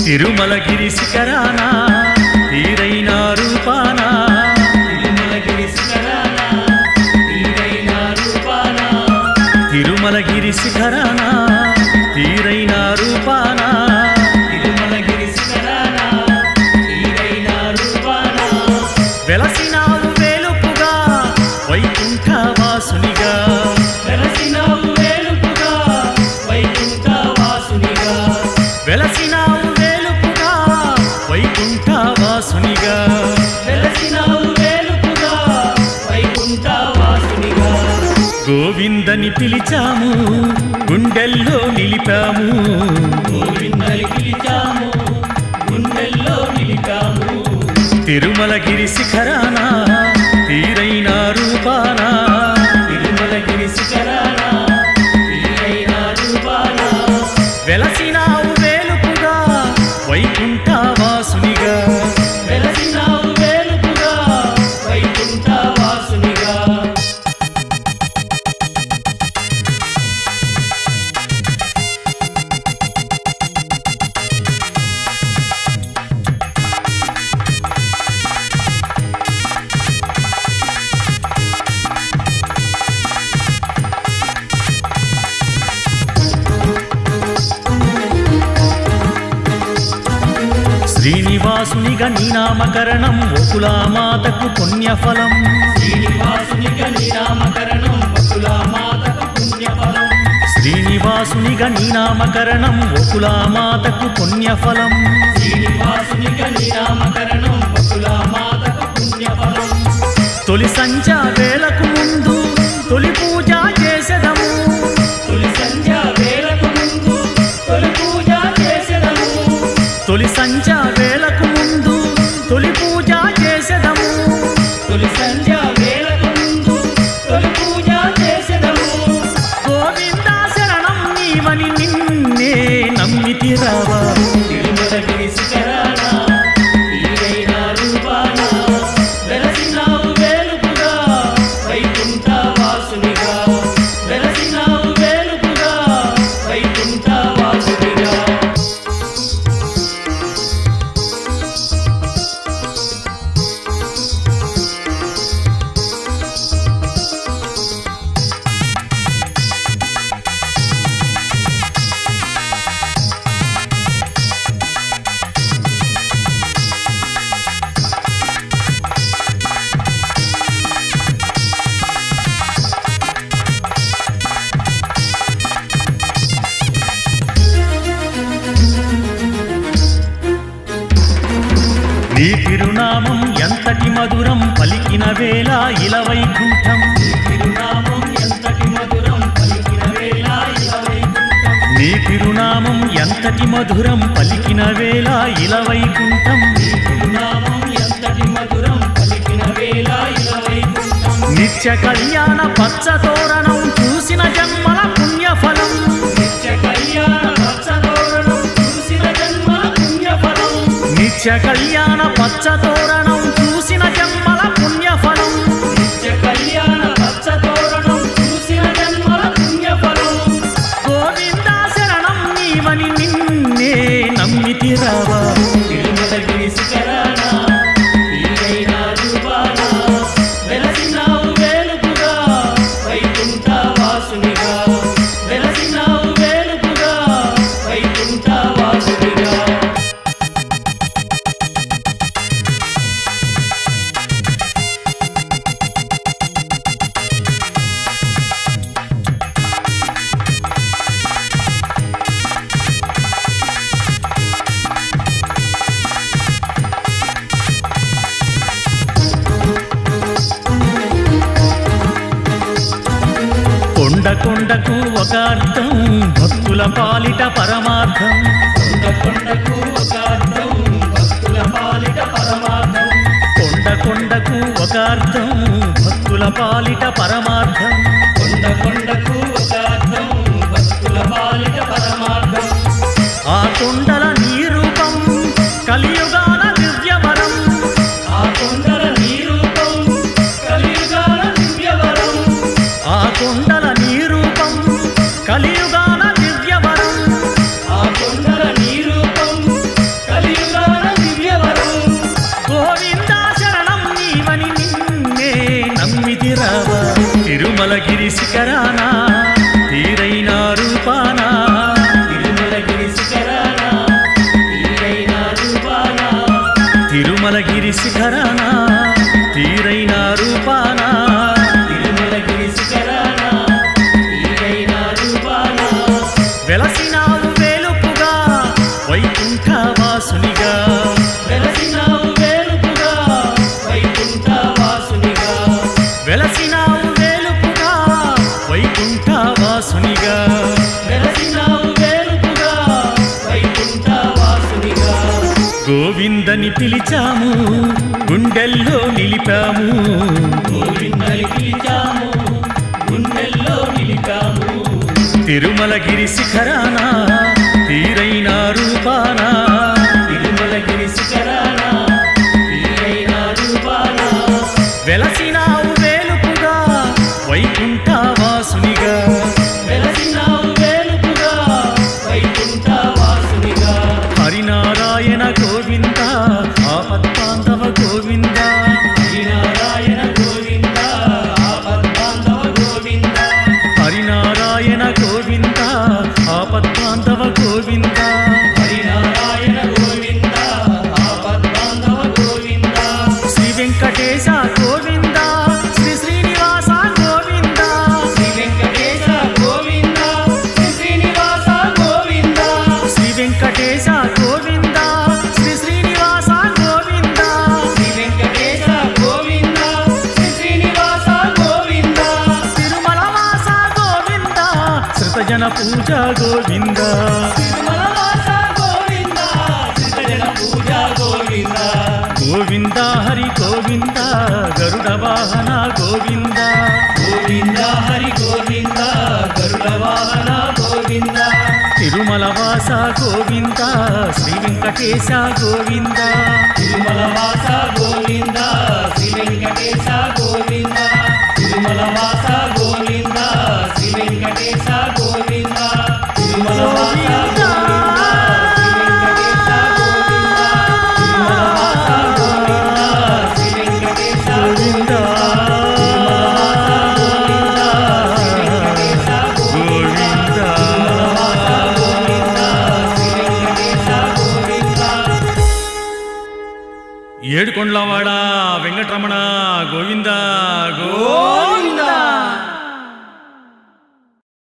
తిరుమలగిరి శిఖరాన తీరైన రూపాన తిరుమలగిరి శిఖరాన తీరైన రూపాన తిరుమలగిరి శిఖరాన తీరైన రూపాన తిరుమలగిరి శిఖరాన తీరైన రూపాన వెలసినావు వేలుపుగా వైకుంఠ వాసునిగా వెలసినావు వేలుపుగా వైకుంఠ వాసునిగా వెలసినావు వేలుపుగా వైకుంఠ వాసునిగా వెలసినావు వేలుపుగా వైకుంఠ వాసునిగా గోవిందని పిలిచాము గుండెల్లో నిలిపాము గోవిందని పిలిచాము గుండెల్లో నిలిపాము తిరుమలగిరి శిఖరాన తీరైన రూపాన తిరుమలగిరి శిఖరాన తీరైన రూపాన వెలసినావు వేలుపుగా వైకుంఠ వాసునిగా వెలసినావు వేలుపుగా వైకుంఠ వాసునిగా శ్రీనివాసునిగా నీ నామకరణం ఒకులామాతకు పుణ్యఫలం శ్రీనివాసునిగా నీ నామకరణం బకులామాతకు పుణ్యఫలం శ్రీనివాసునిగా నీ నామకరణం ఒకులామాతకు పుణ్యఫలం శ్రీనివాసునిగా నీ నామకరణం బకులామాతకు పుణ్యఫలం తొలి సంధ్యా వేళకు ముందు తొలి పూజ చేసెదము తొలి సంధ్య వేలకు ముందు తొలి పూజ చేసెదము తొలి సంధ్యా వేళకు ముందు తొలి పూజ చేసెదము తొలి సంధ్య వేలకు ముందు తొలి పూజ చేసెదము గోవింద శరణం నీవని నిన్నే నమ్మితిరావా తిరుమలగిరి శిఖరాన తీరైన రూపాన వెలసినావు వేలుపుగా వైకుంఠ వాసునిగా వెలసినావు వేలుపుగా వైకుంఠ వాసునిగా నీ తిరునామం ఎంతటి మధురం పలికిన వేళ ఇలవైకుంఠం తిరునామం ఎంతటి మధురం పలికిన వేళ ఇలా వైకుంఠం నీ తిరునామం ఎంతటి మధురం పలికిన వేళ ఇలవైకుంఠం తిరునామం ఎంతటి మధురం పలికిన వేళ ఇలా వైకుంఠం నిత్య కళ్యాణ పచ్చ తోరణం చూసిన జన్మల పుణ్యఫలం నిత్య కళ్యాణ పచ్చతోరణం చూసిన జన్మల పుణ్యఫలం నిత్య కళ్యాణ పచ్చ తోరణం చూసిన జన్మల పుణ్యఫలం నిత్య కళ్యాణ పచ్చతోరణం చూసిన జన్మల పుణ్యఫలం గోవింద శరణం నీవని నిన్నే నమ్మితిరావా తిరుమలగిరి శిఖరాన తీరైన రూపాన వెలసినావు వేలుపుగా వైకుంఠ వాసునిగా వెలసినావు వేలుపుగా వైకుంఠ వాసునిగా కొండ కొండకు ఒక అర్థం భక్తుల పాలిట పరమార్థం కొండ కొండకు ఒక అర్థం భక్తుల పాలిట పరమార్థం కొండ కొండకు ఒక అర్థం భక్తుల పాలిట పరమార్థం కొండ కొండకు ఒక అర్థం భక్తుల పాలిట పరమార్థం ఆ కొండల నీ రూపం కలియుగాల దివ్యవరం ఆ కొండల నీ రూపం కలియుగాల దివ్యవరం ఆ కొండల నీ రూపం కలియుగాల దివ్యవరం ఆ కొండల నీ రూపం వెలసినావు వేలుపుగా వైకుంఠ వాసునిగా వెలసినావు వేలుపుగా వైకుంఠ వాసునిగా వెలసినావు వేలుపుగా వైకుంఠ వాసునిగా వెలసినావు వేలుపుగా వైకుంఠ వాసునిగా గోవిందని పిలిచాము గుండెల్లో నిలిపాము గోవిందని పిలిచాము గుండెల్లో నిలిపాము తిరుమలగిరి శిఖరాన తీరైన రూపాన తిరుమలగిరి శిఖరాన తీరైన రూపాన వెలసినావు వేలుపుగా వైకుంఠ వాసునిగా వెలసినావు వేలుపుగా వైకుంఠ వాసునిగా హరినారాయణ గోవింద ఆపత్తాంతవ గోవింద హరినారాయణ గోవింద ఆపద్బాంధవ గోవింద హరినారాయణ గోవింద ఆపత్తాంతవ గోవింద హరినారాయణ గోవింద ఆపద్బాంధవ గోవింద శ్రీ వెంకటేశ గోవింద శ్రీ శ్రీనివాస గోవింద శ్రీ వెంకటేశ గోవింద శ్రీ శ్రీనివాస గోవింద శ్రీ వెంకటేశ గోవింద శ్రీ శ్రీనివాస గోవింద శ్రీ వెంకటేశ గోవింద శ్రీ శ్రీనివాస గోవింద తిరుమల వాస గోవింద శృతజన పూజ గోవింద తిరుమలవాస గోవింద శ్రీజన పూజ గోవింద గోవింద హరి గోవింద గరుడ వాహన గోవింద గోవింద హరి గోవింద గరుడ వాహన గోవింద తిరుమల వాస గోవింద శ్రీ వెంకటేశ గోవింద తిరుమల వాస గోవింద శ్రీ వెంకటేశ గోవింద తిరుమల వాస గోవింద శ్రీ వెంకటేశ గోవింద తిరుమల వాస గోవింద శ్రీ వెంకటేశ గోవింద తిరుమల వాస గోవింద శ్రీ వెంకటేశ గోవింద తిరుమల వాస గోవింద శ్రీ వెంకటేశ గోవింద ఏడుకొండలవాడ వెంకటరమణ గోవింద గోవింద